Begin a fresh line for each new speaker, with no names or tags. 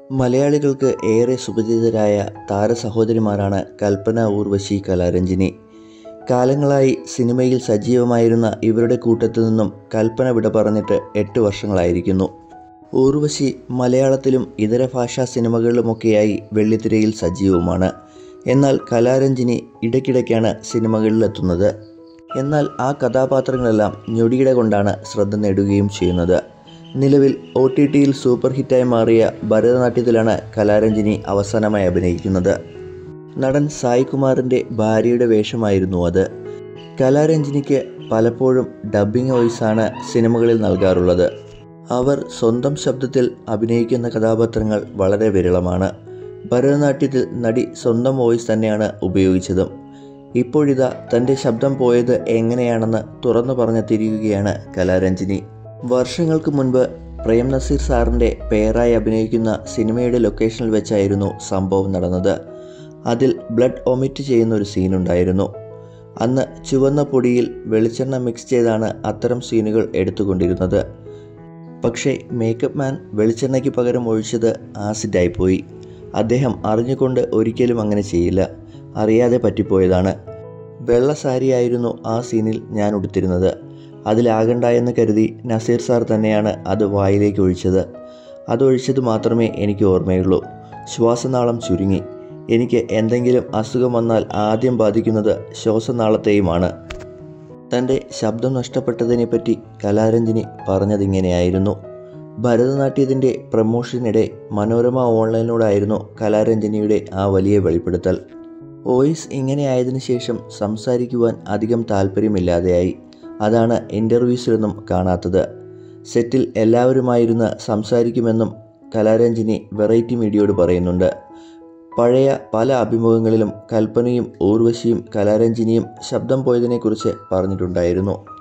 മലയാളികൾക്ക് ഏറെ സുപരിചിതരായ താരസഹോദരിമാരാണ് കൽപ്പന ഊർവശി കലാരഞ്ജിനി കാലങ്ങളായി സിനിമയിൽ സജീവമായിരുന്ന ഇവരുടെ കൂട്ടത്തിൽ നിന്നും കൽപ്പന വിട പറഞ്ഞിട്ട് എട്ട് വർഷങ്ങളായിരിക്കുന്നു ഊർവശി മലയാളത്തിലും ഇതര ഭാഷാ സിനിമകളിലുമൊക്കെയായി വെള്ളിത്തിരയിൽ സജീവമാണ് എന്നാൽ കലാരഞ്ജിനി ഇടയ്ക്കിടയ്ക്കാണ് സിനിമകളിലെത്തുന്നത് എന്നാൽ ആ കഥാപാത്രങ്ങളെല്ലാം ഞൊടിയിട കൊണ്ടാണ് ശ്രദ്ധ നേടുകയും ചെയ്യുന്നത് നിലവിൽ ഒ ടി ടിയിൽ സൂപ്പർ ഹിറ്റായി മാറിയ ഭരതനാട്യത്തിലാണ് കലാരഞ്ജിനി അവസാനമായി അഭിനയിക്കുന്നത് നടൻ സായ് കുമാറിൻ്റെ ഭാര്യയുടെ വേഷമായിരുന്നു അത് കലാരഞ്ജിനിക്ക് പലപ്പോഴും ഡബ്ബിംഗ് വോയിസാണ് സിനിമകളിൽ നൽകാറുള്ളത് അവർ സ്വന്തം ശബ്ദത്തിൽ അഭിനയിക്കുന്ന കഥാപാത്രങ്ങൾ വളരെ വിരളമാണ് ഭരതനാട്യത്തിൽ നടി സ്വന്തം വോയിസ് തന്നെയാണ് ഉപയോഗിച്ചതും ഇപ്പോഴിതാ തൻ്റെ ശബ്ദം പോയത് എങ്ങനെയാണെന്ന് തുറന്നു പറഞ്ഞെത്തിയിരിക്കുകയാണ് കലാരഞ്ജിനി വർഷങ്ങൾക്ക് മുൻപ് പ്രേം നസീർ സാറിൻ്റെ പേരായി അഭിനയിക്കുന്ന സിനിമയുടെ ലൊക്കേഷനിൽ വെച്ചായിരുന്നു സംഭവം നടന്നത് അതിൽ ബ്ലഡ് ഒമിറ്റ് ചെയ്യുന്ന ഒരു സീനുണ്ടായിരുന്നു അന്ന് ചുവന്ന പൊടിയിൽ വെളിച്ചെണ്ണ മിക്സ് ചെയ്താണ് അത്തരം സീനുകൾ എടുത്തുകൊണ്ടിരുന്നത് പക്ഷേ മേക്കപ്പ് മാൻ വെളിച്ചെണ്ണയ്ക്ക് പകരം ഒഴിച്ചത് ആസിഡായിപ്പോയി അദ്ദേഹം അറിഞ്ഞുകൊണ്ട് ഒരിക്കലും അങ്ങനെ ചെയ്യില്ല അറിയാതെ പറ്റിപ്പോയതാണ് വെള്ള സാരിയായിരുന്നു ആ സീനിൽ ഞാൻ ഉടുത്തിരുന്നത് അതിലാകണ്ട എന്ന് കരുതി നസീർ സാർ തന്നെയാണ് അത് വായിലേക്ക് ഒഴിച്ചത് അതൊഴിച്ചത് മാത്രമേ എനിക്ക് ഓർമ്മയുള്ളൂ ശ്വാസനാളം ചുരുങ്ങി എനിക്ക് എന്തെങ്കിലും അസുഖം വന്നാൽ ആദ്യം ബാധിക്കുന്നത് ശ്വാസനാളത്തെയുമാണ് തൻ്റെ ശബ്ദം നഷ്ടപ്പെട്ടതിനെപ്പറ്റി കലാരഞ്ജിനി പറഞ്ഞതിങ്ങനെയായിരുന്നു ഭരതനാട്യത്തിൻ്റെ പ്രമോഷനിടെ മനോരമ ഓൺലൈനിലൂടെയായിരുന്നു കലാരഞ്ജിനിയുടെ ആ വലിയ വെളിപ്പെടുത്തൽ വോയിസ് ഇങ്ങനെ ആയതിനു ശേഷം സംസാരിക്കുവാൻ അധികം താല്പര്യമില്ലാതെയായി അതാണ് ഇൻ്റർവ്യൂസിലൊന്നും കാണാത്തത് സെറ്റിൽ എല്ലാവരുമായിരുന്ന് സംസാരിക്കുമെന്നും കലാരഞ്ജിനി വെറൈറ്റി മീഡിയയോട് പറയുന്നുണ്ട് പഴയ പല അഭിമുഖങ്ങളിലും കൽപ്പനയും ഊർവശിയും കലാരഞ്ജിനിയും ശബ്ദം പോയതിനെക്കുറിച്ച് പറഞ്ഞിട്ടുണ്ടായിരുന്നു